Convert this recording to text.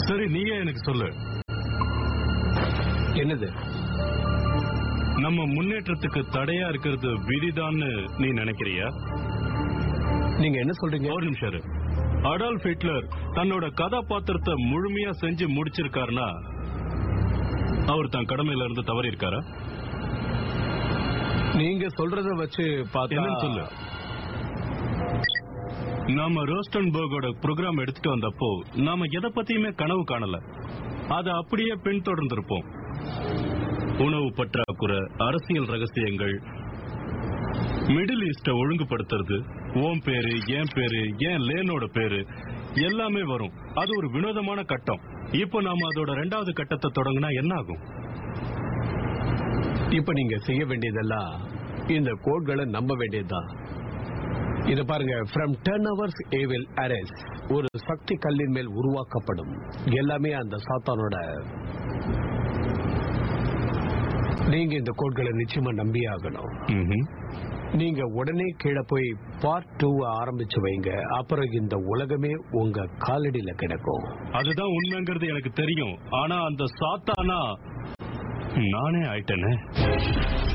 சரி நீயே எனக்கு சொல்லு என்னது நம்ம முன்னேற்றத்துக்கு தடையா இருக்கிறது விதிதான்னு நீ நினைக்கிறியா நீங்க என்ன சொல்றீங்க ஒரு நிமிஷம் இரு. அடால்ஃப் ஹிட்லர் தன்னோட கதாபாத்திரத்தை முழுமையா செஞ்சு முடிச்சிருக்காருன்னா அவர் தன் கடமையில இருந்து தவறி இருக்காரா நீங்க சொல்றத வச்சு பார்த்தா என்னன்னு சொல்லு நாம ரோஸ்டன்பர்கோட ப்ரோக்ராம் எடுத்துட்டு வந்தப்போ நாம எதை பத்தியுமே கனவு காணல அதை அப்படியே பின்தொடர்ந்திருப்போம் உணவு பற்றாக்குறை அரசியல் ரகசியங்கள் மிடில் ஈஸ்ட ஒழுங்குபடுத்துறது ஓம் பேரு ஏன் பேரு ஏன் லேனோட பேரு எல்லாமே வரும் அது ஒரு வினோதமான கட்டம் இப்போ நாம அதோட ரெண்டாவது கட்டத்தை தொடங்கினா என்ன ஆகும் இப்ப நீங்க செய்ய வேண்டியதெல்லாம் இந்த கோட்களை நம்ப வேண்டியதுதான் இது பாருங்க ஃப்ரம் டென் ஹவர்ஸ் ஏவில் அரேஸ் ஒரு சக்தி கல்லின் மேல் உருவாக்கப்படும் எல்லாமே அந்த சாத்தானோட நீங்க இந்த கோட்களை நிச்சயமா நம்பியே ஆகணும் ம்ஹும். நீங்க உடனே கீழே போய் பார்ட் டூ ஆரம்பிச்சு வைங்க அப்புறம் இந்த உலகமே உங்க காலடியில கிடக்கும் அதுதான் உண்மைங்கிறது எனக்கு தெரியும் ஆனா அந்த சாத்தானா நானே ஆயிட்டேனே